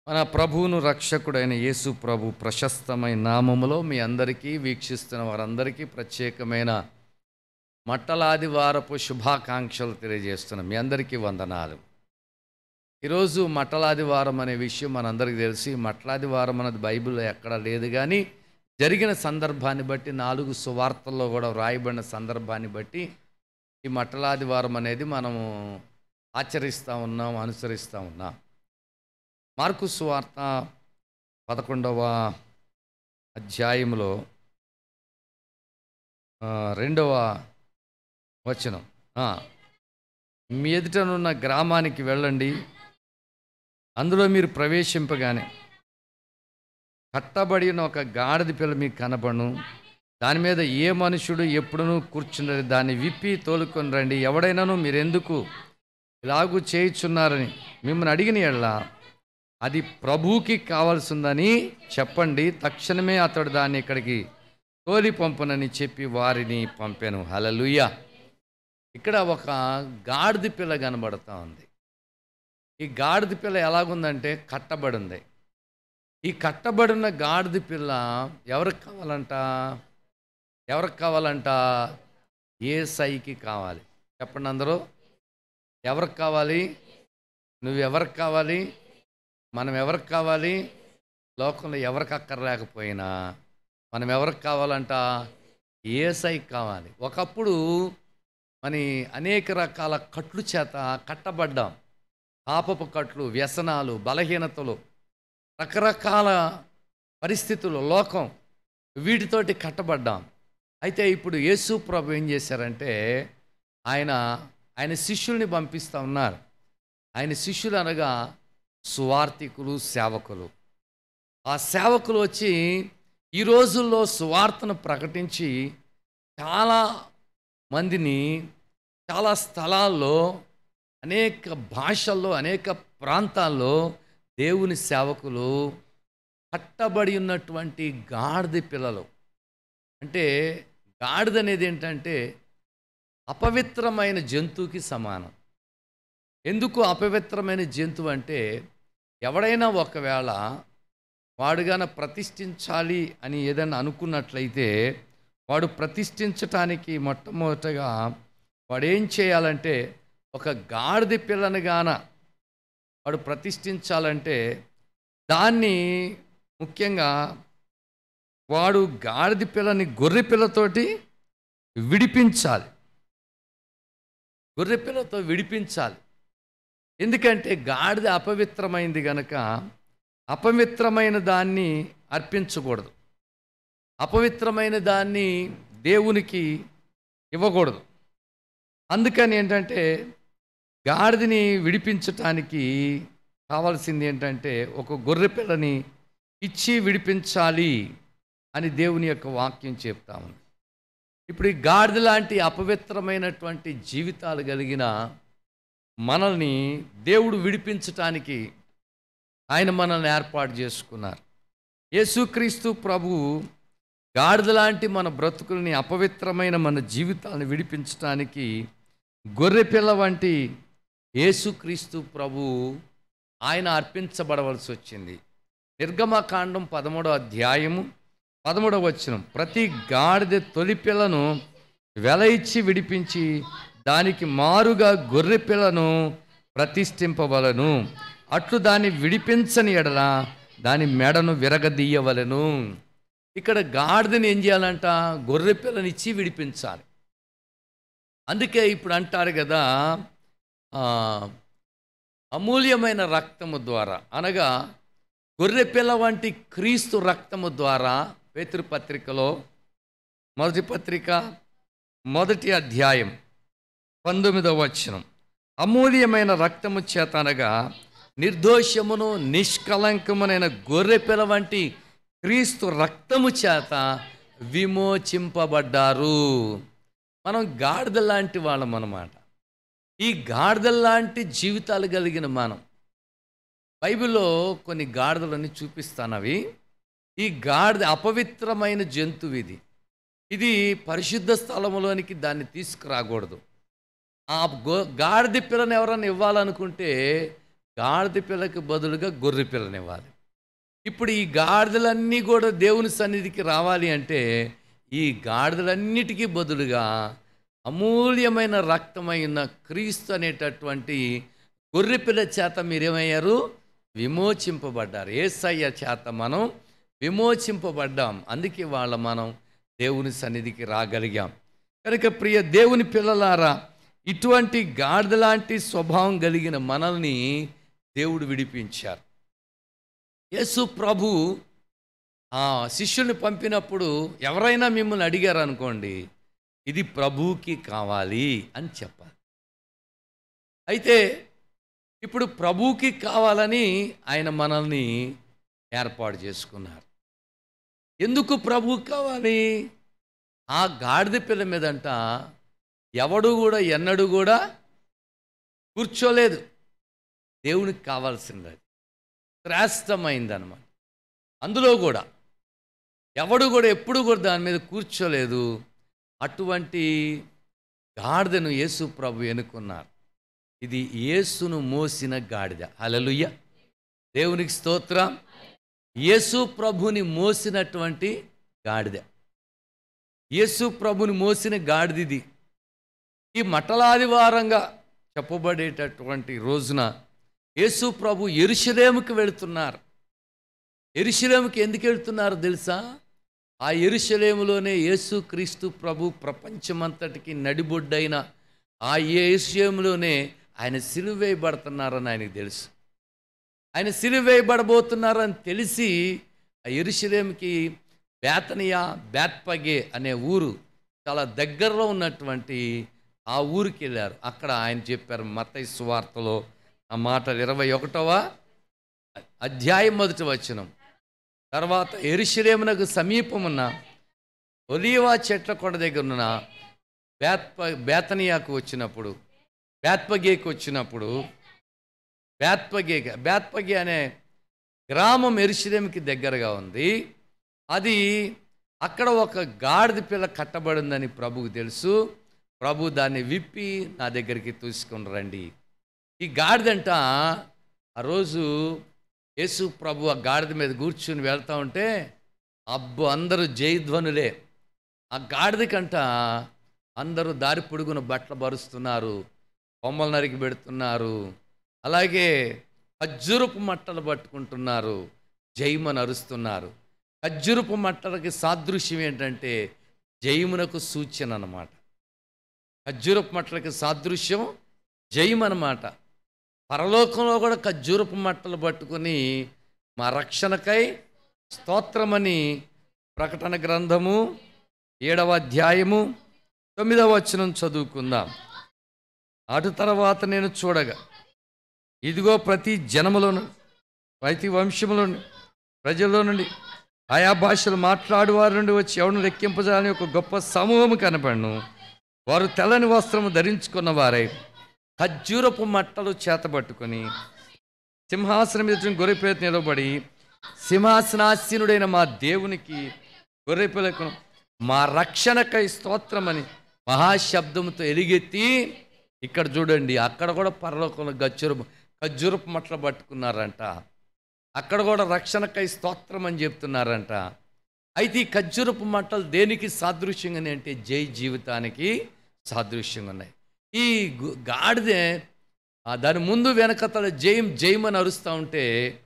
మన ప్రభువును రక్షకుడైన యేసు ప్రభు ప్రశస్తమైన నామములో మీ అందరికీ వీక్షిస్తున్న వారందరికీ ప్రత్యేకమైన మట్టలాదివారపు శుభాకాంక్షలు తెలియజేస్తున్నాం మీ అందరికీ వందనాలు ఈరోజు మట్టలాదివారం అనే విషయం మనందరికీ తెలిసి మట్టలాదివారం అన్నది బైబిల్లో ఎక్కడా లేదు కానీ జరిగిన సందర్భాన్ని బట్టి నాలుగు సువార్తల్లో కూడా వ్రాయబడిన సందర్భాన్ని బట్టి ఈ మట్టలాదివారం అనేది మనము ఆచరిస్తూ ఉన్నాం అనుసరిస్తూ ఉన్నాం మార్కు సువార్త పదకొండవ అధ్యాయంలో ఆ, రెండవ వచనం ఆ, మీ ఎదుటనున్న గ్రామానికి వెళ్ళండి అందులో మీరు ప్రవేశింపగానే కట్టబడిన ఒక గాడిద పిల్ల మీకు కనబడును దాని మీద ఏ మనుషుడు ఎప్పుడునూ కూర్చున్నది దాన్ని విప్పి తోలుకొని రండి ఎవడైనాను మీరెందుకు ఇలాగూ చేయుచున్నారని మిమ్మల్ని అడిగిన ఎళ్ళ అది ప్రభువుకి కావాల్సిందని చెప్పండి తక్షణమే అతడు దాన్ని ఇక్కడికి తోలి పంపునని చెప్పి వారిని పంపాను హలలుయ ఇక్కడ ఒక గాడిద పిల్ల కనబడతా ఉంది ఈ గాడిద పిల్ల ఎలాగుందంటే కట్టబడి ఉంది ఈ కట్టబడిన గాడిద పిల్ల ఎవరికి కావాలంట ఎవరికి కావాలంట ఏ సైకి కావాలి చెప్పండి అందరూ ఎవరికి కావాలి నువ్వు ఎవరికి కావాలి మనం ఎవరికి కావాలి లోకంలో ఎవరికి అక్కర్లేకపోయినా మనం ఎవరికి కావాలంట ఏ సైకి కావాలి ఒకప్పుడు మరి అనేక రకాల కట్లు చేత కట్టబడ్డాం పాపపు కట్లు వ్యసనాలు బలహీనతలు రకరకాల పరిస్థితులు లోకం వీటితోటి కట్టబడ్డాం అయితే ఇప్పుడు యేసు ప్రభు ఏం చేశారంటే ఆయన ఆయన శిష్యుల్ని పంపిస్తూ ఉన్నారు ఆయన శిష్యులు అనగా సువార్థికులు సేవకులు ఆ సేవకులు వచ్చి ఈ రోజుల్లో సువార్తను ప్రకటించి చాలా మందిని చాలా స్థలాల్లో అనేక భాషల్లో అనేక ప్రాంతాల్లో దేవుని సేవకులు కట్టబడి ఉన్నటువంటి గాడిద పిల్లలు అంటే గాడిద అనేది ఏంటంటే అపవిత్రమైన జంతువుకి సమానం ఎందుకు అపవిత్రమైన జంతువు అంటే ఎవడైనా ఒకవేళ వాడుగాన ప్రతిష్ఠించాలి అని ఏదైనా అనుకున్నట్లయితే వాడు ప్రతిష్ఠించటానికి మొట్టమొదటగా వాడు ఏం చేయాలంటే ఒక గాడిద పిల్లని గాన వాడు ప్రతిష్ఠించాలంటే దాన్ని ముఖ్యంగా వాడు గాడిద పిల్లని గొర్రె పిల్లతోటి విడిపించాలి గొర్రె పిల్లతో విడిపించాలి ఎందుకంటే గాడిద అపవిత్రమైంది గనక అపవిత్రమైన దాన్ని అర్పించకూడదు అపవిత్రమైన దాన్ని దేవునికి ఇవ్వకూడదు అందుకని ఏంటంటే గాడిదని విడిపించటానికి కావాల్సింది ఏంటంటే ఒక గొర్రె పిల్లని ఇచ్చి విడిపించాలి అని దేవుని యొక్క వాక్యం చెప్తా ఉంది ఇప్పుడు ఈ గాడిద లాంటి అపవిత్రమైనటువంటి జీవితాలు కలిగిన మనల్ని దేవుడు విడిపించటానికి ఆయన మనల్ని ఏర్పాటు చేసుకున్నారు యేసుక్రీస్తు ప్రభు గాడిద లాంటి మన బ్రతుకుల్ని అపవిత్రమైన మన జీవితాలను విడిపించటానికి గొర్రెపిల్ల వంటి యేసుక్రీస్తు ప్రభు ఆయన అర్పించబడవలసి వచ్చింది నిర్గమకాండం పదమూడవ అధ్యాయము పదమూడవ వచనం ప్రతి గాడిద తొలి పిల్లను వెల ఇచ్చి విడిపించి దానికి మారుగా గొర్రె పిల్లను ప్రతిష్ఠింపవలను అట్లు దాన్ని విడిపించని ఎడల దాని మెడను విరగదీయవలెను ఇక్కడ గాడిదని ఏం చేయాలంట గొర్రె పిల్లని ఇచ్చి విడిపించాలి అందుకే ఇప్పుడు అంటారు కదా ఆ, అమూల్యమైన రక్తము ద్వారా అనగా గొర్రె పిల్ల వంటి క్రీస్తు రక్తము ద్వారా పేతృపత్రికలో మొదటి పత్రిక మొదటి అధ్యాయం పంతొమ్మిదవ వచనం అమూల్యమైన రక్తము చేత అనగా నిర్దోషమును నిష్కలంకమునైన గొర్రె పిల్ల వంటి క్రీస్తు రక్తము చేత విమోచింపబడ్డారు మనం గాడిద లాంటి వాళ్ళం అన్నమాట ఈ గాడిద లాంటి జీవితాలు కలిగిన మనం బైబిల్లో కొన్ని గాడిదలని చూపిస్తాను అవి ఈ గాడిద అపవిత్రమైన జంతువు ఇది ఇది పరిశుద్ధ స్థలంలోనికి దాన్ని తీసుకురాకూడదు ఆ గో గాడిద పిల్లని ఎవరైనా ఇవ్వాలనుకుంటే గాడిద పిల్లకి బదులుగా గొర్రె పిల్లనివ్వాలి ఇప్పుడు ఈ గాడిదలన్నీ కూడా దేవుని సన్నిధికి రావాలి అంటే ఈ గాడిదలన్నిటికీ బదులుగా అమూల్యమైన రక్తమైన క్రీస్తు అనేటటువంటి గొర్రెపిల్ల చేత మీరేమయ్యారు విమోచింపబడ్డారు ఏసయ్య చేత మనం విమోచింపబడ్డాం అందుకే వాళ్ళ మనం దేవుని సన్నిధికి రాగలిగాం కనుక ప్రియ దేవుని పిల్లలారా ఇటువంటి గాడిదలాంటి స్వభావం కలిగిన మనల్ని దేవుడు విడిపించారు యేసు ప్రభు ఆ శిష్యుల్ని పంపినప్పుడు ఎవరైనా మిమ్మల్ని అడిగారు అనుకోండి ఇది ప్రభువుకి కావాలి అని చెప్పాలి అయితే ఇప్పుడు ప్రభువుకి కావాలని ఆయన మనల్ని ఏర్పాటు చేసుకున్నారు ఎందుకు ప్రభువుకి కావాలి ఆ గాడిద పిల్ల మీదంట ఎవడు కూడా ఎన్నడూ కూడా కూర్చోలేదు దేవునికి కావాల్సింది అది శ్రేష్టమైందనమాట అందులో కూడా ఎవడు కూడా ఎప్పుడు కూడా దాని మీద కూర్చోలేదు అటువంటి గాడిదను యేసు ప్రభు ఎన్నుకున్నారు ఇది యేసును మోసిన గాడిద హల్లెలూయా దేవునికి స్తోత్రం యేసు ప్రభుని మోసినటువంటి గాడిద యేసు ప్రభుని మోసిన గాడిదిది ఈ మటలాదివారంగా చెప్పబడేటటువంటి రోజున యేసు ప్రభు ఎరుషలేముకి వెళుతున్నారు ఎరుషలేముకి ఎందుకు వెళ్తున్నారు తెలుసా ఆ ఎరుషలేములోనే యేసు క్రీస్తు ప్రభు ప్రపంచమంతటికి నడిబొడ్డైన ఆ ఎరుషలేములోనే ఆయన సిలువేయబడుతున్నారని ఆయనకు తెలుసు ఆయన సిలువేయబడబోతున్నారని తెలిసి ఆ ఎరుషలేముకి బేతనియా బేత్పగే అనే ఊరు చాలా దగ్గరలో ఉన్నటువంటి ఆ ఊరికి వెళ్ళారు అక్కడ ఆయన చెప్పారు మతై సువార్తలో ఆ మాటలు ఇరవై ఒకటవ అధ్యాయం మొదటి వచనం తర్వాత ఎరుషలేమునకు సమీపమున్న ఒలీవా చెట్ల కొండ దగ్గర ఉన్న బేత్ప బేతనియాకు వచ్చినప్పుడు బేత్పగేకి వచ్చినప్పుడు బేత్పగే బేత్పగే అనే గ్రామం ఎరుషలేముకి దగ్గరగా ఉంది అది అక్కడ ఒక గాడిద పిల్ల కట్టబడిందని ప్రభుకు తెలుసు ప్రభు దాన్ని విప్పి నా దగ్గరికి తీసుకుని రండి ఈ గాడిదంట ఆ రోజు యేసు ప్రభు ఆ గాడిద మీద కూర్చుని వెళ్తా ఉంటే అబ్బు అందరూ జయధ్వనులే ఆ గాడిదకంట అందరూ దారి పొడుగున బట్టలు బరుస్తున్నారు బొమ్మలు నరికి పెడుతున్నారు అలాగే ఖజ్జురపు మట్టలు పట్టుకుంటున్నారు జయమని అరుస్తున్నారు ఖజ్జురపు మట్టలకి సాదృశ్యం ఏంటంటే జయమునకు సూచన అన్నమాట ఖజ్జూరపు మట్టలకి సాదృశ్యం జయం అన్నమాట పరలోకంలో కూడా ఖజ్జూరపు మట్టలు పట్టుకొని మా రక్షణకై స్తోత్రమని ప్రకటన గ్రంథము ఏడవ అధ్యాయము తొమ్మిదవ వచనం చదువుకుందాం అటు తర్వాత నేను చూడగా ఇదిగో ప్రతి జనములోను ప్రతి వంశములో నుండి ప్రజల్లో నుండి ఆయా భాషలు మాట్లాడువారి నుండి వచ్చి ఎవరిని లెక్కింపజాలని ఒక గొప్ప సమూహము కనపడను వారు తెల్లని వస్త్రము ధరించుకున్న వారై ఖజ్జూరపు మట్టలు చేతబట్టుకొని సింహాసనం ఎదుటి గొర్రెపిల్ల నిలబడి సింహాసనాసీనుడైన మా దేవునికి గొర్రెపిల్లకు మా రక్షణకై స్తోత్రమని మహాశబ్దముతో ఎలుగెత్తి ఇక్కడ చూడండి అక్కడ కూడా పరలోకంలో గజ్జురపు ఖజ్జూరపు మట్టలు పట్టుకున్నారంట అక్కడ కూడా రక్షణకై స్తోత్రం అని చెప్తున్నారంట అయితే ఈ ఖజ్జూరపు మట్టలు దేనికి సాదృశ్యంగా అంటే జై జీవితానికి సాదృశ్యంగా ఉన్నాయి ఈ గు- గాడిదే ఆ దాని ముందు వెనకతల జయం జయం అని అరుస్తూ ఉంటే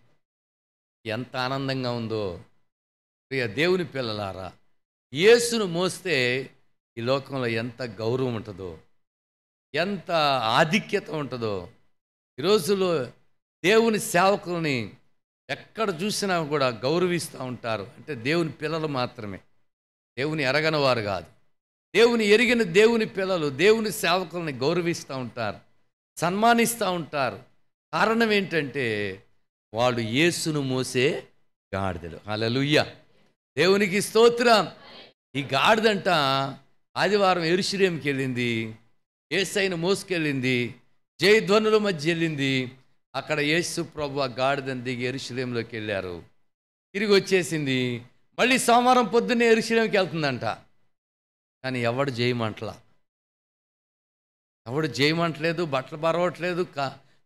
ఎంత ఆనందంగా ఉందో ప్రియ దేవుని పిల్లలారా యేసును మోస్తే ఈ లోకంలో ఎంత గౌరవం ఉంటుందో ఎంత ఆధిక్యత ఉంటుందో ఈ రోజుల్లో దేవుని సేవకుల్ని ఎక్కడ చూసినా కూడా గౌరవిస్తూ ఉంటారు అంటే దేవుని పిల్లలు మాత్రమే దేవుని ఎరగని వారు కాదు దేవుని ఎరిగిన దేవుని పిల్లలు దేవుని సేవకుల్ని గౌరవిస్తూ ఉంటారు సన్మానిస్తూ ఉంటారు కారణం ఏంటంటే వాళ్ళు యేసును మోసే గాడిదలు హల్లెలూయా దేవునికి స్తోత్రం ఈ గాడిదంట ఆదివారం ఎరుషులేంకి వెళ్ళింది ఏసైను మోసుకెళ్ళింది జయధ్వనుల మధ్య వెళ్ళింది అక్కడ యేసు ప్రభు ఆ గాడిదని దిగి ఎరుషులేంలోకి వెళ్ళారు తిరిగి వచ్చేసింది మళ్ళీ సోమవారం పొద్దున్నే ఎరుషులేంకి వెళ్తుందంట కానీ ఎవడు జయమంటలా ఎవడు జయమంటలేదు బట్టలు పరవట్లేదు కా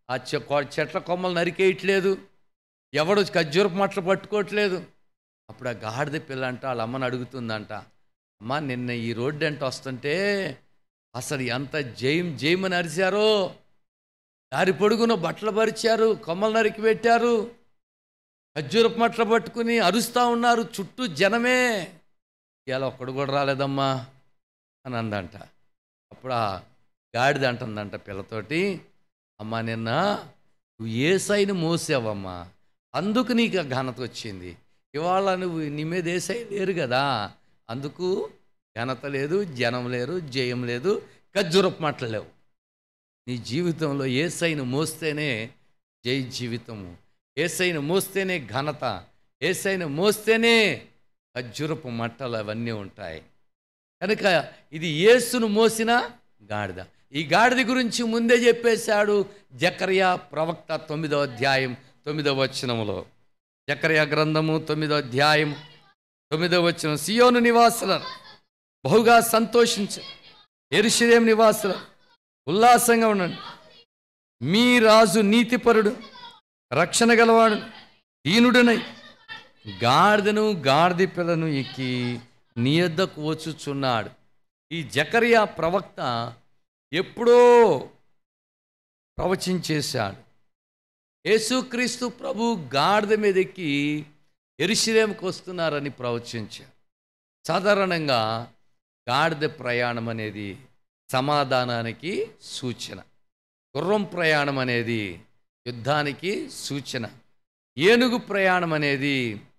ఆ చె- కొ- చెట్ల కొమ్మలు నరికేయట్లేదు ఎవడు ఖర్జూరపు మట్టలు పట్టుకోవట్లేదు అప్పుడు ఆ గాడిద పిల్ల అంట వాళ్ళ అమ్మని అడుగుతుందంట అమ్మ నిన్న ఈ రోడ్డు అంట వస్తుంటే అసలు ఎంత జయం జయమని అరిచారో దారి పొడుగున బట్టలు పరిచారు కొమ్మలు నరికి పెట్టారు ఖర్జూరపు మట్టలు పట్టుకుని అరుస్తూ ఉన్నారు చుట్టూ జనమే ఇలా ఒక్కడు కూడా రాలేదమ్మా అని అందంట అప్పుడు ఆ గాడిద అంటుందంట పిల్లతోటి అమ్మా నిన్న నువ్వు ఏ సైని మోసావమ్మా అందుకు నీకు ఆ ఘనత వచ్చింది ఇవాళ నువ్వు నీ మీద ఏ సై లేరు కదా అందుకు ఘనత లేదు జనం లేరు జయం లేదు ఖర్జూరపు మాటలు లేవు నీ జీవితంలో ఏ సైను మోస్తేనే జై జీవితము ఏ సైను మోస్తేనే ఘనత ఏ సైను మోస్తేనే ఖర్జూరపు మట్టలు అవన్నీ ఉంటాయి కనుక ఇది యేసును మోసిన గాడిద ఈ గాడిద గురించి ముందే చెప్పేశాడు జకర్యా ప్రవక్త తొమ్మిదో అధ్యాయం తొమ్మిదో వచనములో జకర్యా గ్రంథము తొమ్మిదో అధ్యాయం తొమ్మిదో వచనం సియోను నివాసుల బహుగా సంతోషించు ఎరుషలేం నివాసుల ఉల్లాసంగా ఉండండి మీ రాజు నీతిపరుడు రక్షణ గలవాడు దీనుడనై గాడిదను గాడిద పిల్లను ఎక్కి నీ యొద్దకు వచ్చుచున్నాడు ఈ జకరియా ప్రవక్త ఎప్పుడో ప్రవచించేశాడు యేసుక్రీస్తు ప్రభు గాడిద మీద ఎక్కి ఎరుషలేంకి వస్తున్నారని ప్రవచించారు సాధారణంగా గాడిద ప్రయాణం అనేది సమాధానానికి సూచన గుర్రం ప్రయాణం అనేది యుద్ధానికి సూచన ఏనుగు ప్రయాణం అనేది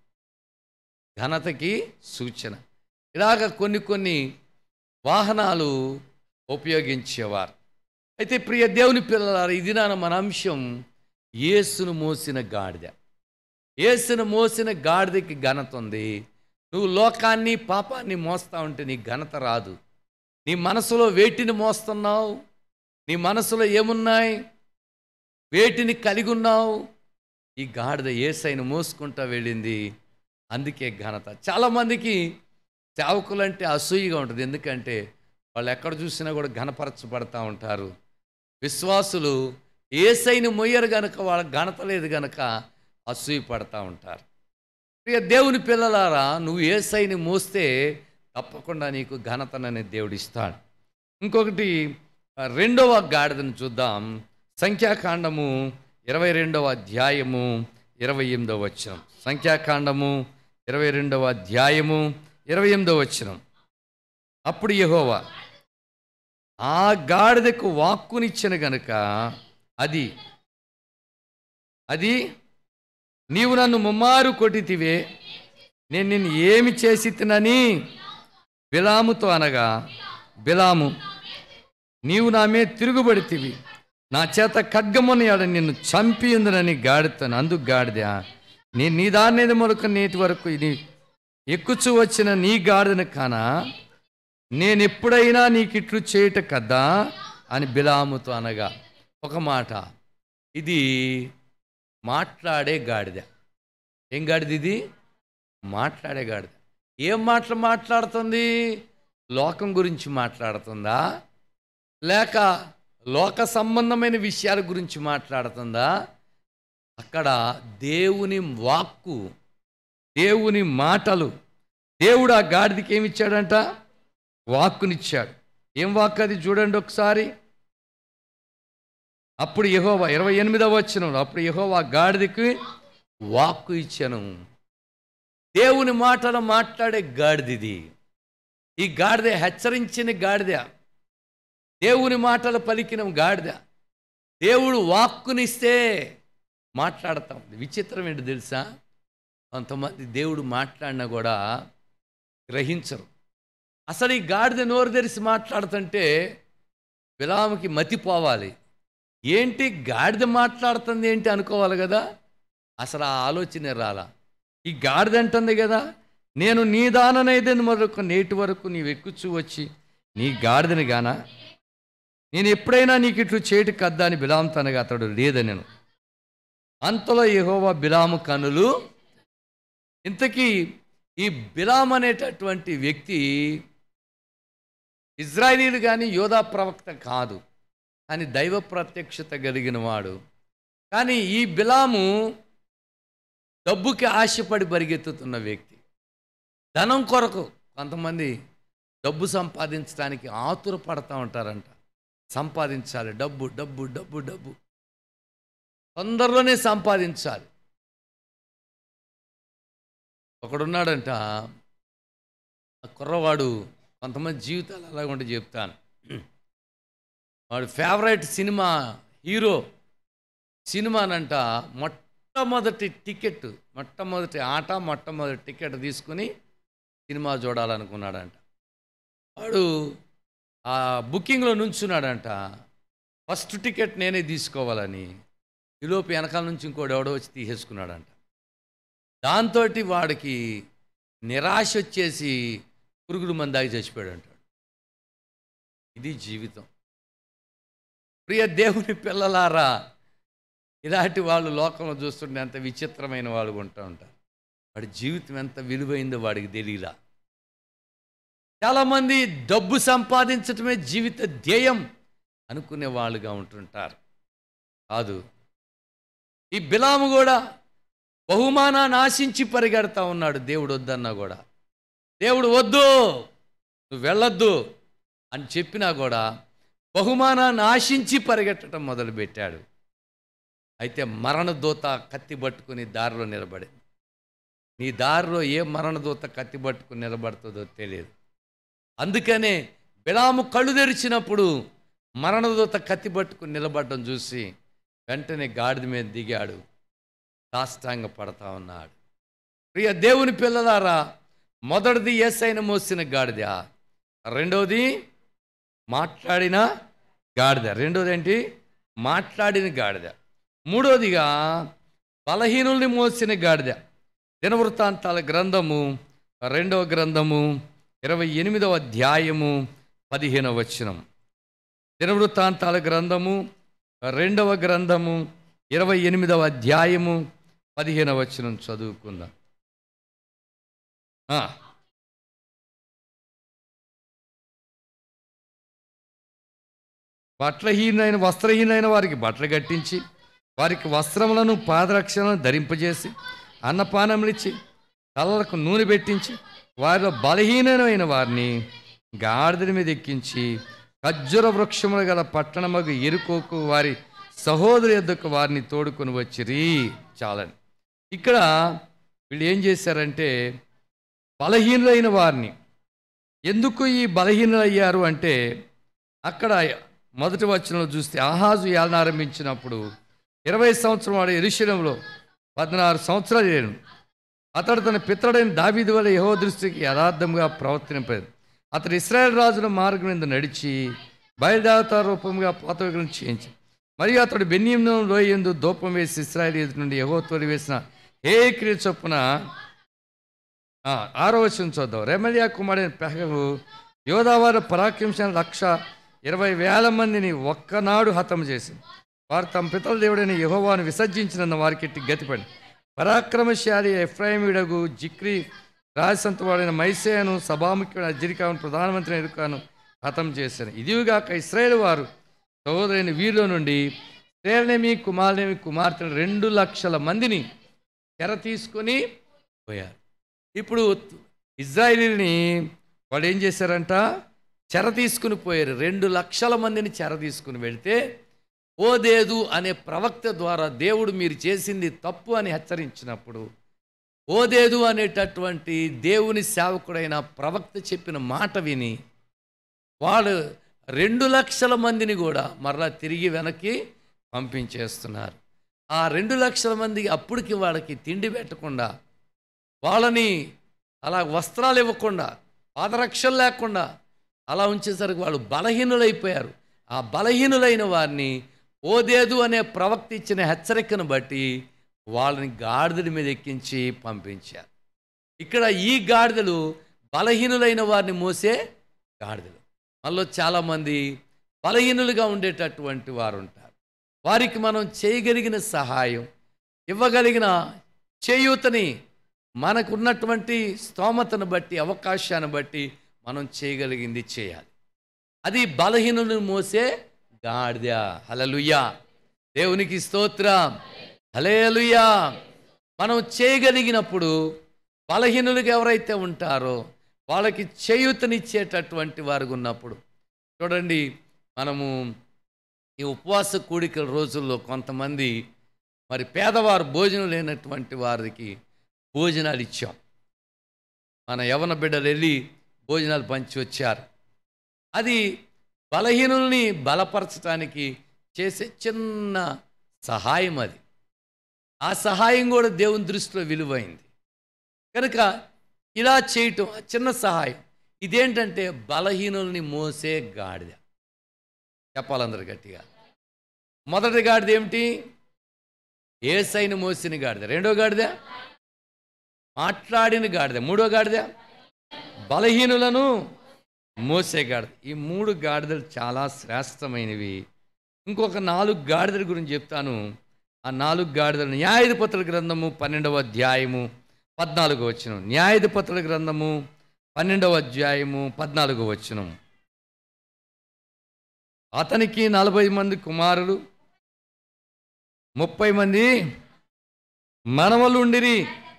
ఘనతకి సూచన ఇలాగ కొన్ని కొన్ని వాహనాలు ఉపయోగించేవారు అయితే ప్రియ దేవుని పిల్లలారు ఇది నా మన అంశం యేసును మోసిన గాడిద యేసును మోసిన గాడిదకి ఘనత ఉంది నువ్వు లోకాన్ని పాపాన్ని మోస్తా ఉంటే నీ ఘనత రాదు నీ మనసులో వేటిని మోస్తున్నావు నీ మనసులో ఏమున్నాయి వేటిని కలిగి ఉన్నావు ఈ గాడిద ఏసైను మోసుకుంటా వెళ్ళింది అందుకే ఘనత చాలామందికి సేవకులంటే అసూయగా ఉంటుంది ఎందుకంటే వాళ్ళు ఎక్కడ చూసినా కూడా ఘనపరచబడతా ఉంటారు విశ్వాసులు ఏసైని మొయ్యరు గనక వాళ్ళ ఘనత లేదు గనక అసూయ పడతా ఉంటారు ప్రియ దేవుని పిల్లలారా నువ్వు ఏసైని మోస్తే తప్పకుండా నీకు ఘనతనని దేవుడిస్తాడు ఇంకొకటి ఆ, రెండవ గాడిదను చూద్దాం సంఖ్యాకాండము ఇరవై రెండవ అధ్యాయము ఇరవై ఎనిమిదవ వచనం సంఖ్యాకాండము ఇరవై రెండవ అధ్యాయము ఇరవై ఎనిమిదవ వచనం అప్పుడు యెహోవా ఆ గాడిదకు వాక్కునిచ్చిన గనుక అది అది నీవు నన్ను ముమ్మారు కొట్టితివే నేను నిన్ను ఏమి చేసి తినని బిలాముతో అనగా బిలాము నీవు నా మీద తిరుగుబడితివి నా చేత ఖడ్గమునియాడ నిన్ను చంపి ఉందనని గాడితాను అందుకు గాడిదా నేను నీ దాని మొలక నేటి వరకు ఇది ఎక్కుచూ వచ్చిన నీ గాడిదను కానా నేను ఎప్పుడైనా నీకు ఇట్లు చేయట కదా అని బిలాముతో అనగా ఒక మాట ఇది మాట్లాడే గాడిద ఏం గాడిద ఇది మాట్లాడే గాడిద ఏం మాటలు మాట్లాడుతుంది లోకం గురించి మాట్లాడుతుందా లేక లోక సంబంధమైన విషయాల గురించి మాట్లాడుతుందా అక్కడ దేవుని వాక్కు దేవుని మాటలు దేవుడు ఆ గాడిదకి ఏమి ఇచ్చాడంట వాక్కునిచ్చాడు ఏం వాక్ అది చూడండి ఒకసారి అప్పుడు యహోవా ఇరవై ఎనిమిదవ వచ్చిన అప్పుడు యహోవా గాడిదకి వాక్కు ఇచ్చాను దేవుని మాటలు మాట్లాడే గాడిదిది ఈ గాడిద హెచ్చరించిన గాడిద దేవుని మాటలు పలికిన గాడిద దేవుడు వాక్కునిస్తే మాట్లాడతాం విచిత్రం ఏంటి తెలుసా కొంతమంది దేవుడు మాట్లాడినా కూడా గ్రహించరు అసలు ఈ గాడిద నోరు తెరిచి మాట్లాడుతుంటే బిలాముకి మతిపోవాలి ఏంటి గాడిద మాట్లాడుతుంది ఏంటి అనుకోవాలి కదా అసలు ఆ ఆలోచన రాలా ఈ గాడిద అంటుంది కదా నేను నీ దాననైదని మొదలుకు నేటి వరకు నీవు ఎక్కుచూ వచ్చి నీ గాడిదని గానా నేను ఎప్పుడైనా నీకు ఇట్లు చేటు కద్దా అని బిలాం తనగా అతడు లేదనెను అంతలో యెహోవా బిలాము కనులు ఇంతకీ ఈ బిలాం అనేటటువంటి వ్యక్తి ఇజ్రాయిలీలు కానీ యోధా ప్రవక్త కాదు అని దైవ ప్రత్యక్షత కలిగిన వాడు కానీ ఈ బిలాము డబ్బుకి ఆశపడి పరిగెత్తుతున్న వ్యక్తి ధనం కొరకు కొంతమంది డబ్బు సంపాదించడానికి ఆతుర పడతా ఉంటారంట సంపాదించాలి డబ్బు డబ్బు డబ్బు డబ్బు తొందరలోనే సంపాదించాలి ఒకడున్నాడంట ఆ కుర్రవాడు కొంతమంది జీవితాలు అలాగ ఉంటే చెప్తాను వాడు ఫేవరెట్ సినిమా హీరో సినిమానంట మొట్టమొదటి టికెట్ మొట్టమొదటి ఆట మొట్టమొదటి టికెట్ తీసుకుని సినిమా చూడాలనుకున్నాడంట వాడు ఆ బుకింగ్లో నుంచున్నాడంట ఫస్ట్ టికెట్ నేనే తీసుకోవాలని ఈలోపు వెనకాల నుంచి ఇంకోటి ఎవడో వచ్చి తీసేసుకున్నాడంట దాంతో వాడికి నిరాశ వచ్చేసి పురుగుడు మందాగి చచ్చిపోయాడు అంటాడు ఇది జీవితం ప్రియ దేవుని పిల్లలారా ఇలాంటి వాళ్ళు లోకంలో చూస్తుంటే ఎంత విచిత్రమైన వాళ్ళు ఉంటూ ఉంటారు వాడి జీవితం ఎంత విలువైందో వాడికి తెలియలా చాలామంది డబ్బు సంపాదించటమే జీవిత ధ్యేయం అనుకునే వాళ్ళుగా ఉంటుంటారు కాదు ఈ బిలాము కూడా బహుమానాన్ని ఆశించి పరిగెడతా ఉన్నాడు దేవుడు వద్దన్నా కూడా దేవుడు వద్దు నువ్వు వెళ్ళొద్దు అని చెప్పినా కూడా బహుమానాన్ని ఆశించి పరిగెట్టడం మొదలుపెట్టాడు అయితే మరణదూత కత్తి పట్టుకుని దారిలో నిలబడింది నీ దారిలో ఏ మరణదూత కత్తి పట్టుకుని నిలబడుతుందో తెలియదు అందుకనే బిలాము కళ్ళు తెరిచినప్పుడు మరణదూత కత్తి పట్టుకుని నిలబడడం చూసి వెంటనే గాడిద మీద దిగాడు సాష్టాంగ పడతా ఉన్నాడు ప్రియ దేవుని పిల్లలారా మొదటిది ఏసైన మోసిన గాడిద రెండవది మాట్లాడిన గాడిద రెండోది ఏంటి మాట్లాడిన గాడిద మూడోదిగా బలహీనుల్ని మోసిన గాడిద దినవృత్తాంతాల గ్రంథము రెండవ గ్రంథము ఇరవై ఎనిమిదవ అధ్యాయము పదిహేనవ వచనం దినవృత్తాంతాల గ్రంథము రెండవ గ్రంథము ఇరవై ఎనిమిదవ అధ్యాయము పదిహేనవ వచనం చదువుకుందాం ఆ. బట్టలహీనైన వస్త్రహీనైన వారికి బట్టలు కట్టించి వారికి వస్త్రములను పాదరక్షలను ధరింపజేసి అన్నపానములిచ్చి తలలకు నూనె పెట్టించి వారిలో బలహీనమైన వారిని గాడిద మీద ఎక్కించి ఖజ్జుర వృక్షములు గల పట్టణమగు ఎరుకోకు వారి సహోదరు ఎద్దకు వారిని తోడుకొని వచ్చిరి చాలని ఇక్కడ వీళ్ళు ఏం చేశారంటే బలహీనులైన వారిని ఎందుకు ఈ బలహీనులయ్యారు అంటే అక్కడ మొదటి వచనంలో చూస్తే ఆహాజు ఏలన ఆరంభించినప్పుడు ఇరవై సంవత్సరం వాడు ఎరుశలంలో పద్నారు సంవత్సరాలు లేను అతడు తన పితడైన దావీదు వల్ల యహో దృష్టికి యథార్థంగా ప్రవర్తింపలేదు అతడు ఇస్రాయేల్ రాజుల మార్గం మీద నడిచి బయలుదేవత రూపంగా పోత విగ్రహం చేయించి మరియు అతడు బెన్యంలో లోయందు దూపం వేసి ఇస్రాయేల్ ఎదుటి నుండి యహో తోలి వేసిన ఏ క్రియ చొప్పున ఆ, ఆరో వచనం చూద్దాం రెమలియా కుమారుడైన పెహగు యోధావారి పరాక్రమించిన లక్ష ఇరవై వేల మందిని ఒక్కనాడు హతం చేసి వారు తమ పితల దేవుడైన యహోవాను విసర్జించిన వారికి ఎట్టి గతిపడి పరాక్రమశాలి ఎఫ్రాయిమిడగు జిక్రి రాజసంత వాడైన మైసేయను సభాముఖ్యుడైన అజ్జిరికాను ప్రధానమంత్రి ఎరుకాను హతం చేశాను ఇదిగాక ఇస్రాయేల్ వారు సహోదరైన వీరిలో నుండి శ్రేణమి కుమారుని కుమార్తెను రెండు లక్షల మందిని చెర తీసుకొని పోయారు ఇప్పుడు ఇజ్రాయిలీని వాళ్ళు ఏం చేశారంట చెర తీసుకుని పోయారు రెండు లక్షల మందిని చెర తీసుకుని వెళితే ఓదేదు అనే ప్రవక్త ద్వారా దేవుడు మీరు చేసింది తప్పు అని హెచ్చరించినప్పుడు ఓదేదు అనేటటువంటి దేవుని సేవకుడైన ప్రవక్త చెప్పిన మాట విని వాళ్ళు రెండు లక్షల మందిని కూడా మరలా తిరిగి వెనక్కి పంపించేస్తున్నారు ఆ రెండు లక్షల మందికి అప్పటికి వాళ్ళకి తిండి పెట్టకుండా వాళ్ళని అలా వస్త్రాలు ఇవ్వకుండా పాదరక్షలు లేకుండా అలా ఉంచేసరికి వాళ్ళు బలహీనులైపోయారు ఆ బలహీనులైన వారిని ఓదేదు అనే ప్రవక్త ఇచ్చిన హెచ్చరికను బట్టి వాళ్ళని గాడిదల మీద ఎక్కించి పంపించారు ఇక్కడ ఈ గాడిదలు బలహీనులైన వారిని మోసే గాడిదలు మనలో చాలామంది బలహీనులుగా ఉండేటటువంటి వారు ఉంటారు వారికి మనం చేయగలిగిన సహాయం ఇవ్వగలిగిన చేయూతని మనకున్నటువంటి స్తోమతను బట్టి అవకాశాన్ని బట్టి మనం చేయగలిగింది చేయాలి అది బలహీనులను మోసే గాడిద హలలుయ్యా దేవునికి స్తోత్రం హలేలుయా మనం చేయగలిగినప్పుడు బలహీనులుగా ఎవరైతే ఉంటారో వాళ్ళకి చేయూతనిచ్చేటటువంటి వారు ఉన్నప్పుడు చూడండి మనము ఈ ఉపవాస కూడికల రోజుల్లో కొంతమంది మరి పేదవారు భోజనం లేనటువంటి వారికి భోజనాలు ఇచ్చాం మన యవన బిడ్డలు వెళ్ళి భోజనాలు పంచి వచ్చారు అది బలహీనుల్ని బలపరచడానికి చేసే చిన్న సహాయం అది ఆ సహాయం కూడా దేవుని దృష్టిలో విలువైంది కనుక ఇలా చేయటం ఆ చిన్న సహాయం ఇదేంటంటే బలహీనుల్ని మోసే గాడిద చెప్పాలందరు గట్టిగా మొదటి గాడిద ఏమిటి ఏసైని మోసిన గాడిద రెండో గాడిద మాట్లాడిన గాడిద మూడో గాడిద బలహీనులను మోసే గాడిద ఈ మూడు గాడిదలు చాలా శ్రేష్టమైనవి ఇంకొక నాలుగు గాడిదల గురించి చెప్తాను ఆ నాలుగు గాడిదలు న్యాయాధిపతుల గ్రంథము పన్నెండవ అధ్యాయము పద్నాలుగో వచనం న్యాయాధిపతుల గ్రంథము పన్నెండవ అధ్యాయము పద్నాలుగో వచనం అతనికి నలభై మంది కుమారులు ముప్పై మంది మనవలు ఉండిరి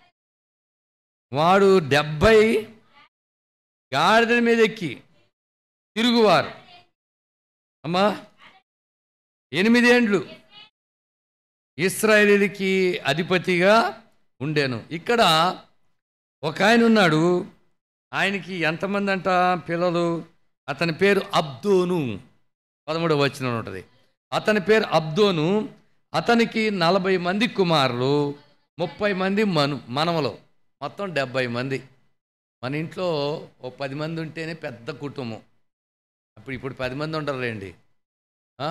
వాడు డెబ్బై గాడిదల మీద ఎక్కి తిరుగువారు అమ్మా ఎనిమిదేండ్లు ఇస్రాయేలీలకి అధిపతిగా ఉండేను ఇక్కడ ఒక ఆయన ఉన్నాడు ఆయనకి ఎంతమంది అంట పిల్లలు అతని పేరు అబ్దోను పదమూడవ వచనం ఉంటుంది అతని పేరు అబ్దోను అతనికి నలభై మంది కుమారులు ముప్పై మంది మను మనవలు మొత్తం డెబ్బై మంది మన ఇంట్లో ఓ పది మంది ఉంటేనే పెద్ద కుటుంబం అప్పుడు ఇప్పుడు పది మంది ఉండరులేండి ఆ?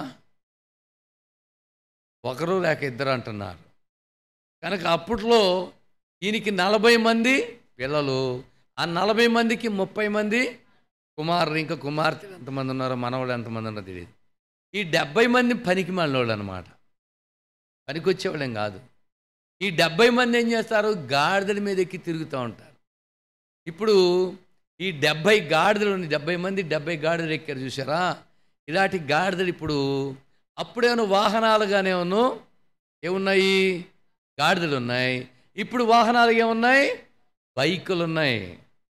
ఒకరు లేక ఇద్దరు అంటున్నారు కనుక అప్పట్లో ఈయనకి నలభై మంది పిల్లలు ఆ నలభై మందికి ముప్పై మంది కుమారులు ఇంకా కుమార్తెలు ఎంతమంది ఉన్నారో మనవాళ్ళు ఎంతమంది ఉన్నారో తెలియదు ఈ డెబ్బై మంది పనికి వాళ్ళు అనమాట పనికి వచ్చేవాళ్ళేం కాదు ఈ డెబ్బై మంది ఏం చేస్తారు గాడిదల మీద ఎక్కి తిరుగుతూ ఉంటారు ఇప్పుడు ఈ డెబ్బై గాడిదలు ఉన్నాయి డెబ్బై మంది డెబ్బై గాడిదలు ఎక్కారు చూసారా ఇలాంటి గాడిదలు ఇప్పుడు అప్పుడేమో వాహనాలుగానే ఉన్ను ఏమున్నాయి గాడిదలు ఉన్నాయి ఇప్పుడు వాహనాలు ఏమున్నాయి బైకులు ఉన్నాయి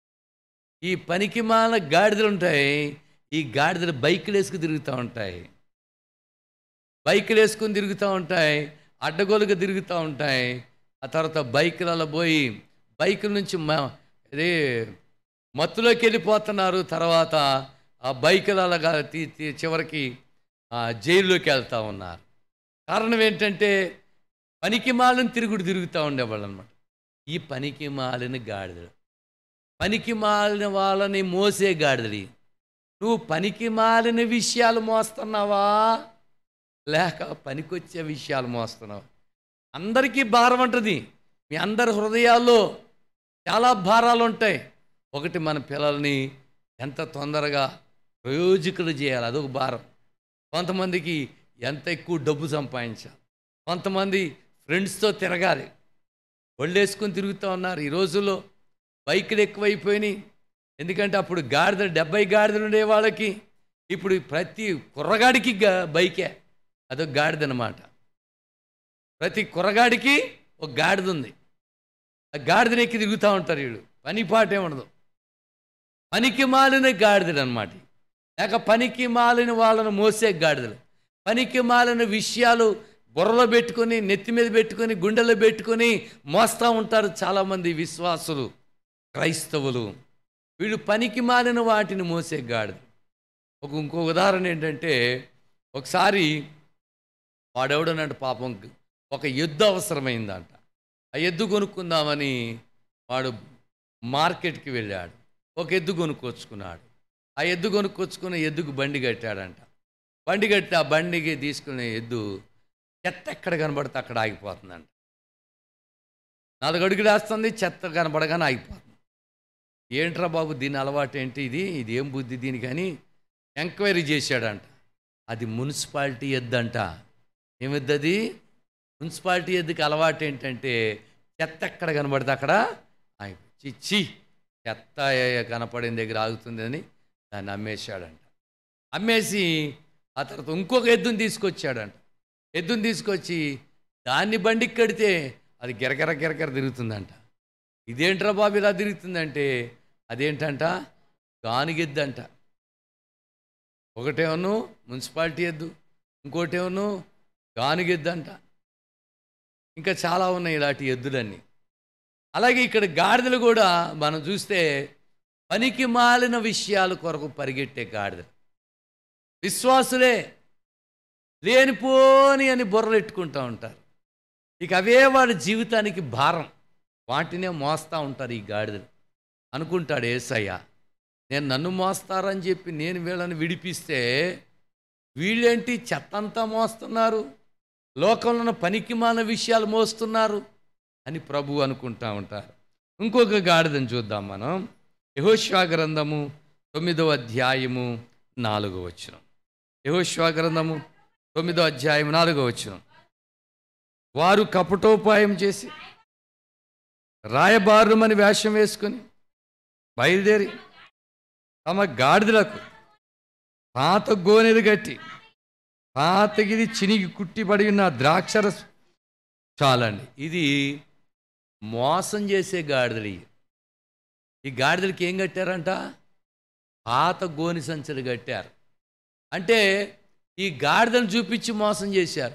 ఈ పనికి మాల గాడిదలు ఉంటాయి ఈ గాడిదలు బైకులు వేసుకుని తిరుగుతూ ఉంటాయి బైకులు వేసుకుని తిరుగుతూ ఉంటాయి అడ్డగోలుగా తిరుగుతూ ఉంటాయి ఆ తర్వాత బైకులలో పోయి బైకుల నుంచి మ ఇది మత్తులోకి వెళ్ళిపోతున్నారు తర్వాత ఆ బైకులగా తీ తీ- చివరికి ఆ, జైల్లోకి వెళ్తూ ఉన్నారు కారణం ఏంటంటే పనికి మాలిన తిరుగుడు తిరుగుతూ ఉండేవాళ్ళు అనమాట ఈ పనికి మాలిన గాడిదలు పనికి మాలిన వాళ్ళని మోసే గాడిదలి నువ్వు పనికి మాలిన విషయాలు మోస్తున్నావా లేక పనికొచ్చే విషయాలు మోస్తున్నావు అందరికీ భారం ఉంటుంది మీ అందరి హృదయాల్లో చాలా భారాలు ఉంటాయి ఒకటి మన పిల్లల్ని ఎంత తొందరగా ప్రయోజకులు చేయాలి అదొక భారం కొంతమందికి ఎంత ఎక్కువ డబ్బు సంపాదించాలి కొంతమంది ఫ్రెండ్స్తో తిరగాలి ఒళ్ళేసుకొని తిరుగుతూ ఉన్నారు ఈ రోజుల్లో బైకులు ఎక్కువైపోయినాయి ఎందుకంటే అప్పుడు గాడిదలు డెబ్బై గాడిదలు ఉండే వాళ్ళకి ఇప్పుడు ప్రతి కుర్రగాడికి గా- బైకే అదొక గాడిద అనమాట ప్రతి కుర్రగాడికి ఒక గాడిద ఉంది ఆ గాడిదని ఎక్కి తిరుగుతూ ఉంటారు వీళ్ళు పని పాట ఏముండదు పనికి మాలిన గాడిదలు అనమాట లేక పనికి మాలిన వాళ్ళను మోసే గాడిదలు పనికి మాలిన విషయాలు బుర్రలో పెట్టుకొని నెత్తి మీద పెట్టుకొని గుండెలో పెట్టుకొని మోస్తూ ఉంటారు చాలామంది విశ్వాసులు క్రైస్తవులు వీళ్ళు పనికి మాలిన వాటిని మోసే గాడిద ఒక ఇంకో ఉదాహరణ ఏంటంటే ఒకసారి వాడెవడనంటే పాపం ఒక ఎద్దు అవసరమైందంట ఆ ఎద్దు కొనుక్కుందామని వాడు మార్కెట్కి వెళ్ళాడు ఒక ఎద్దు కొనుక్కొచ్చుకున్నాడు ఆ ఎద్దు కొనుక్కొచ్చుకుని ఎద్దుకు బండి కట్టాడంట బండి కట్టి ఆ బండికి తీసుకునే ఎద్దు చెత్త ఎక్కడ కనబడితే అక్కడ ఆగిపోతుందంట నాలుగు అడుగులు వేస్తుంది చెత్త కనబడగానే ఆగిపోతుంది ఏంట్రా బాబు దీని అలవాటు ఏంటి ఇది ఇది ఏం బుద్ధి దీనికి అని ఎంక్వైరీ చేశాడంట అది మున్సిపాలిటీ ఎద్దంట ఏమిద్దు అది మున్సిపాలిటీ ఎద్దుకి అలవాటు ఏంటంటే చెత్త ఎక్కడ కనబడితే అక్కడ ఆగి చిచ్చి చెత్త కనపడిన దగ్గర ఆగుతుంది అని దాన్ని అమ్మేశాడంట అమ్మేసి ఆ తర్వాత ఇంకొక ఎద్దుని తీసుకొచ్చాడంట ఎద్దుని తీసుకొచ్చి దాన్ని బండికి కడితే అది గిరగిర గిరగిర తిరుగుతుందంట ఇదేంట్రా బాబు ఇలా తిరుగుతుందంటే అదేంటంట గానిగెద్దంట ఒకటేమో మున్సిపాలిటీ ఎద్దు ఇంకోటేమో గానుగెద్దంట ఇంకా చాలా ఉన్నాయి ఇలాంటి ఎద్దులన్నీ అలాగే ఇక్కడ గాడిదలు కూడా మనం చూస్తే పనికి మాలిన విషయాల కొరకు పరిగెట్టే గాడిదలు విశ్వాసులే లేనిపోని అని బుర్రలెట్టుకుంటూ ఉంటారు ఇక అవే వాడి జీవితానికి భారం వాటినే మోస్తూ ఉంటారు ఈ గాడిదలు అనుకుంటాడు ఏసయ్య నేను నన్ను మోస్తారని చెప్పి నేను వీళ్ళని విడిపిస్తే వీళ్ళేంటి చెత్తంతా మోస్తున్నారు లోకంలో ఉన్న పనికిమాల విషయాలు మోస్తున్నారు అని ప్రభు అనుకుంటా ఉంటారు ఇంకొక గాడిదని చూద్దాం మనం యహోశ్వా గ్రంథము తొమ్మిదవ అధ్యాయము నాలుగో వచనం యహోశ్వా గ్రంథము తొమ్మిదో అధ్యాయం నాలుగో వచనం వారు కపటోపాయం చేసి రాయబారుమని వేషం వేసుకొని బయలుదేరి తమ గాడిదలకు పాత గోనెలు కట్టి పాతగిది చినిగి కుట్టిపడి ఉన్న ద్రాక్షరస చాలండి ఇది మోసం చేసే గాడిదలు ఇవి. ఈ గాడిదలకి ఏం కట్టారంట పాత గోని సంచులు కట్టారు అంటే ఈ గాడిదను చూపించి మోసం చేశారు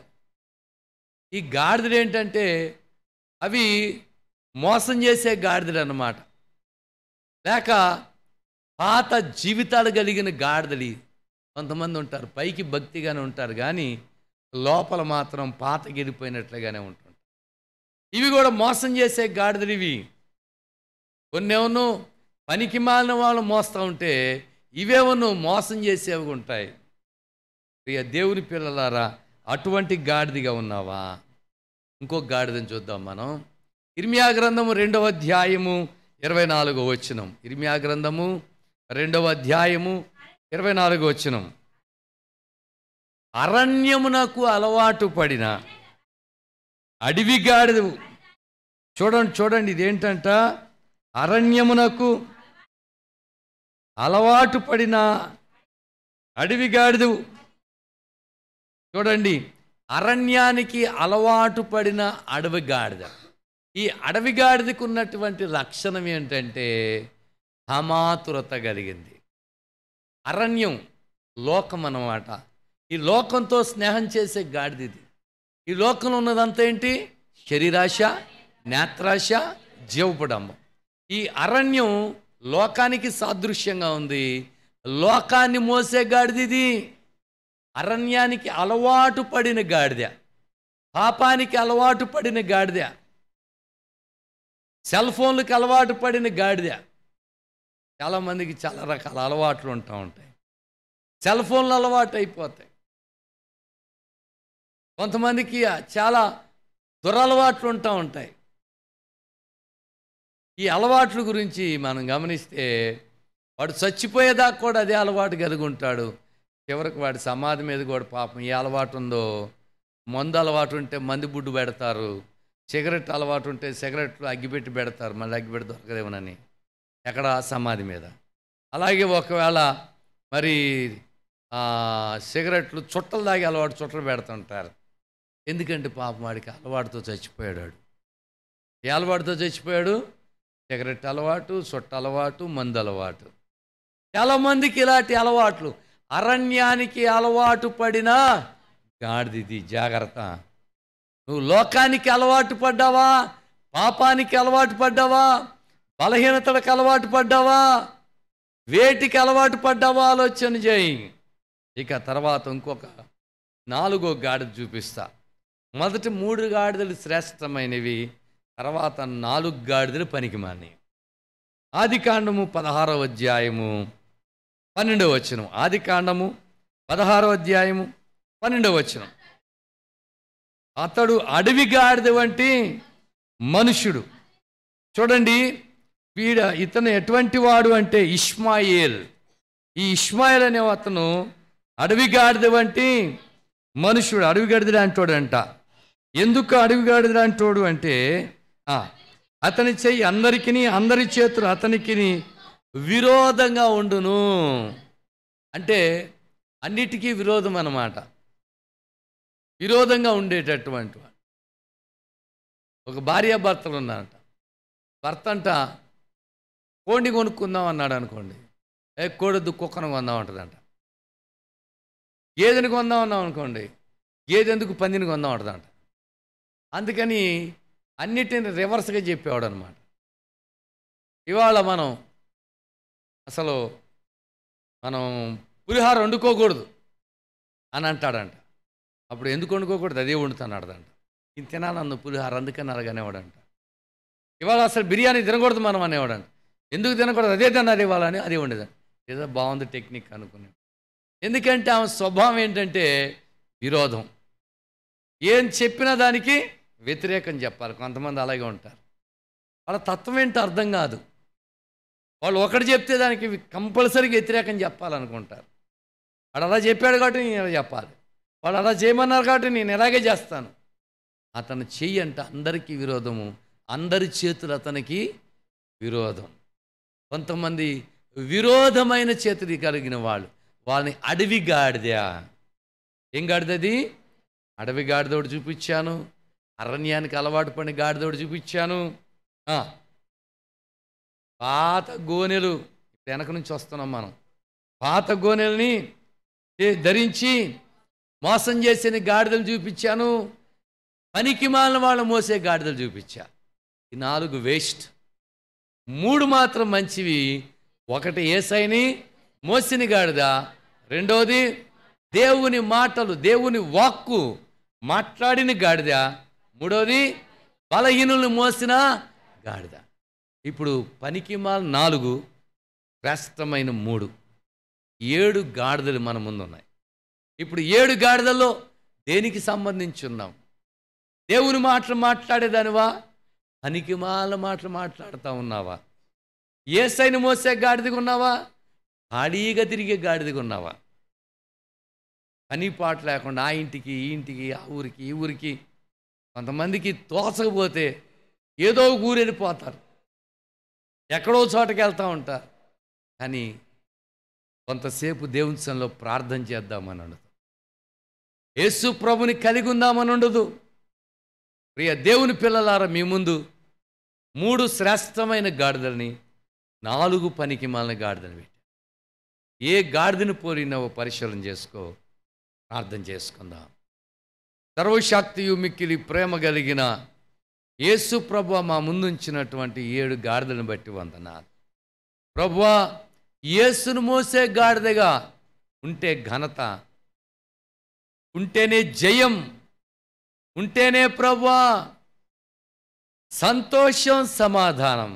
ఈ గాడిదలు ఏంటంటే అవి మోసం చేసే గాడిదలు అన్నమాట లేక పాత జీవితాలు కలిగిన గాడిదలు ఇవి. కొంతమంది ఉంటారు పైకి భక్తిగానే ఉంటారు కానీ లోపల మాత్రం పాత గెలిపోయినట్లుగానే ఉంటుంటారు ఇవి కూడా మోసం చేసే గాడిదలు ఇవి కొన్నేమో పనికి మాలిన వాళ్ళు మోస్తూ ఉంటే ఇవేమో మోసం చేసేవి ఉంటాయి ప్రియ దేవుని పిల్లలారా అటువంటి గాడిదిగా ఉన్నావా ఇంకొక గాడిదని చూద్దాం మనం ఇర్మియా గ్రంథము రెండవ అధ్యాయము ఇరవై నాలుగో వచ్చినం ఇర్మియా గ్రంథము రెండవ అధ్యాయము ఇరవై నాలుగో వచ్చినం అరణ్యమునకు అలవాటు పడిన అడవి గాడిద చూడండి చూడండి ఇదేంటంట అరణ్యమునకు అలవాటు పడిన అడవి గాడిద చూడండి అరణ్యానికి అలవాటు పడిన అడవి గాడిద ఈ అడవి గాడిదకు ఉన్నటువంటి లక్షణం ఏంటంటే హమాతురత కలిగింది అరణ్యం లోకం అన్నమాట ఈ లోకంతో స్నేహం చేసే గాడిద ఇది ఈ లోకంలో ఉన్నదంతా ఏంటి శరీరాశ నేత్రాశ జీవపడంబం ఈ అరణ్యం లోకానికి సాదృశ్యంగా ఉంది లోకాన్ని మోసే గాడిద ఇది అరణ్యానికి అలవాటు పడిన గాడిద పాపానికి అలవాటు పడిన గాడిద సెల్ ఫోన్లకు అలవాటు పడిన గాడిద చాలామందికి చాలా రకాల అలవాట్లు ఉంటా ఉంటాయి సెల్ ఫోన్లు అలవాటు అయిపోతాయి కొంతమందికి చాలా దురలవాట్లు ఉంటా ఉంటాయి ఈ అలవాట్ల గురించి మనం గమనిస్తే వాడు చచ్చిపోయేదాకా కూడా అదే అలవాటు కలిగి ఉంటాడు చివరికి వాడి సమాధి మీద కూడా పాపం ఏ అలవాటు ఉందో మందు అలవాటు ఉంటే మంది బుడ్డు పెడతారు సిగరెట్ అలవాటు ఉంటే సిగరెట్లు అగ్గిపెట్టి పెడతారు మళ్ళీ అగ్గిపెట్టి దొరకదేమోనని ఎక్కడ సమాధి మీద అలాగే ఒకవేళ మరి ఆ, సిగరెట్లు చుట్టలు దాగి అలవాటు చుట్టలు పెడుతుంటారు ఎందుకంటే పాపం వాడికి అలవాటుతో చచ్చిపోయాడు వాడు. ఏ అలవాటుతో చచ్చిపోయాడు సిగరెట్ అలవాటు చుట్ట అలవాటు మందు అలవాటు చాలామందికి ఇలాంటి అలవాట్లు అరణ్యానికి అలవాటు పడిన గాడిది జాగ్రత్త నువ్వు లోకానికి అలవాటు పడ్డావా పాపానికి అలవాటు పడ్డావా బలహీనతలకు అలవాటు పడ్డావా వేటికి అలవాటు పడ్డావా ఆలోచన చేయి ఇక తర్వాత ఇంకొక నాలుగో గాడిద చూపిస్తా మొదటి మూడు గాడిదలు శ్రేష్టమైనవి తర్వాత నాలుగు గాడిదలు పనికిమాని ఆది కాండము పదహారవ అధ్యాయము పన్నెండవ వచనం ఆది కాండము పదహారవ అధ్యాయము పన్నెండవ వచనం అతడు అడవి గాడిద వంటి మనుష్యుడు చూడండి వీడ ఇతను ఎటువంటి వాడు అంటే ఇష్మాయేల్ ఈ ఇష్మాయేల్ అనే అతను అడవి గాడిద వంటి మనుష్యుడు అడవి గాడిద అంటాడంట ఎందుకు అడవి గాడిద అంటాడు అంటే ఆ, అతని చెయ్యి అందరికిని అందరి చేతులు అతనికి విరోధంగా ఉండును అంటే అన్నిటికీ విరోధం అన్నమాట విరోధంగా ఉండేటటువంటి వాడు ఒక భార్యాభర్తలు ఉన్నారంట భర్త అంట కోడిని కొనుక్కుందాం అన్నాడు అనుకోండి ఏ కోడొద్దు కుక్కను కొందాం అంటదంట గేదెని కొందాం అన్నాం అనుకోండి గేదె ఎందుకు పందిని కొందాం అంటదంట అందుకని అన్నిటిని రివర్స్గా చెప్పేవాడు అనమాట ఇవాళ మనం అసలు మనం పులిహార వండుకోకూడదు అని అంటాడంట అప్పుడు ఎందుకు వండుకోకూడదు అదే వండుతానాడదంట ఇది తినాలన్న పులిహార అందుకని అలాగనేవాడంట ఇవాళ అసలు బిర్యానీ తినకూడదు మనం అనేవాడంట ఎందుకు తినకూడదు అదే తిన్నది ఇవ్వాలని అదే ఉండేది ఏదో బాగుంది టెక్నిక్ అనుకునే ఎందుకంటే ఆమె స్వభావం ఏంటంటే విరోధం ఏం చెప్పినా దానికి వ్యతిరేకం చెప్పాలి కొంతమంది అలాగే ఉంటారు వాళ్ళ తత్వం ఏంటో అర్థం కాదు వాళ్ళు ఒకటి చెప్తే దానికి కంపల్సరీగా వ్యతిరేకం చెప్పాలనుకుంటారు వాడు అలా చెప్పాడు కాబట్టి నేను ఇలా చెప్పాలి వాళ్ళు అలా చేయమన్నారు కాబట్టి నేను ఎలాగే చేస్తాను అతను చెయ్యి అంటే అందరికీ విరోధము అందరి చేతులు అతనికి విరోధం కొంతమంది విరోధమైన చేతులు కలిగిన వాళ్ళు వాళ్ళని అడవి గాడిదా ఏం గాడిదది అడవి గాడిదోడు చూపించాను అరణ్యానికి అలవాటు పడిన గాడిదోడు చూపించాను ఆ, పాత గోనెలు ఇప్పుడు వెనక నుంచి వస్తున్నాం మనం పాత గోనెల్ని ఏ- ధరించి మోసం చేసిన గాడిదలు చూపించాను పనికి మాలిన వాళ్ళు మోసే గాడిదలు చూపించా ఈ నాలుగు వేస్ట్ మూడు మాత్రం మంచివి ఒకటి ఏసైని మోసిన గాడిద రెండవది దేవుని మాటలు దేవుని వాక్కు మాట్లాడిన గాడిద మూడవది బలహీనులు మోసిన గాడిద ఇప్పుడు పనికి మాల నాలుగు శ్రేష్టమైన మూడు ఏడు గాడిదలు మన ముందు ఉన్నాయి ఇప్పుడు ఏడు గాడిదల్లో దేనికి సంబంధించి ఉన్నాం దేవుని మాటలు మాట్లాడేదానివా పనికి మాల మాటలు మాట్లాడుతూ ఉన్నావా ఏసైని మోసే గాడిదగా ఉన్నావా ఖాళీగా తిరిగే గాడిదగా ఉన్నావా పని పాట లేకుండా ఆ ఇంటికి ఈ ఇంటికి ఆ ఊరికి ఈ ఊరికి కొంతమందికి తోచకపోతే ఏదో ఒక ఊరు వెళ్ళిపోతారు ఎక్కడో చోటకి వెళ్తూ ఉంటారు కానీ కొంతసేపు దేవుని సన్నిలో ప్రార్థన చేద్దామని ఉండదు యేసు ప్రభుని కలిగి ఉందామని ఉండదు ప్రియ దేవుని పిల్లలారా మీ ముందు మూడు శ్రేష్టమైన గాడిదల్ని నాలుగు పనికి మాలిన గాడిదలు పెట్టి ఏ గాడిదని పోలినావో పరిశీలన చేసుకో ప్రార్థన చేసుకుందాం సర్వశక్తియు మిక్కిలి ప్రేమ కలిగిన యేసు ప్రభు మా ముందుంచినటువంటి ఏడు గాడిదలను బట్టి వందనాలు ప్రభువా యేసును మోసే గాడిదగా ఉంటే ఘనత ఉంటేనే జయం ఉంటేనే ప్రభువా సంతోషం సమాధానం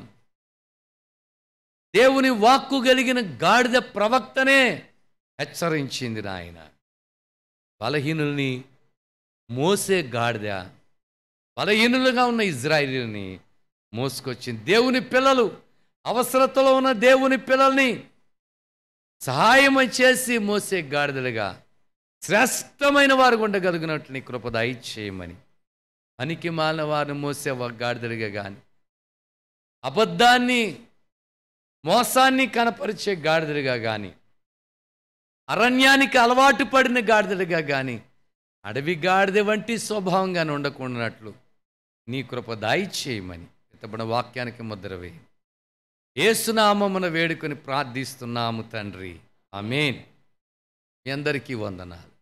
దేవుని వాక్కు కలిగిన గాడిద ప్రవక్తనే హెచ్చరించింది నాయన బలహీనుల్ని మోసే గాడిద బలహీనులుగా ఉన్న ఇజ్రాయిలీని మోసుకొచ్చింది దేవుని పిల్లలు అవసరతలో ఉన్న దేవుని పిల్లల్ని సహాయం చేసి మోసే గాడిదలుగా శ్రేష్టమైన వారు ఉండగలిగినట్లు నీ కృప దయచేయమని పనికి మాలిన వారిని మోసే వా- గాడిదలుగా కానీ అబద్ధాన్ని మోసాన్ని కనపరిచే గాడిదలుగా కానీ అరణ్యానికి అలవాటు పడిన గాడిదలుగా కానీ అడవి గాడిద వంటి స్వభావంగానే ఉండకుండానట్లు నీ కృప దాయిచేయమని ఇతబడిన వాక్యానికి ముద్ర వేయి ఏసునామమున వేడుకొని ప్రార్థిస్తున్నాము తండ్రి ఆమేన్ మీ అందరికీ వందనాలు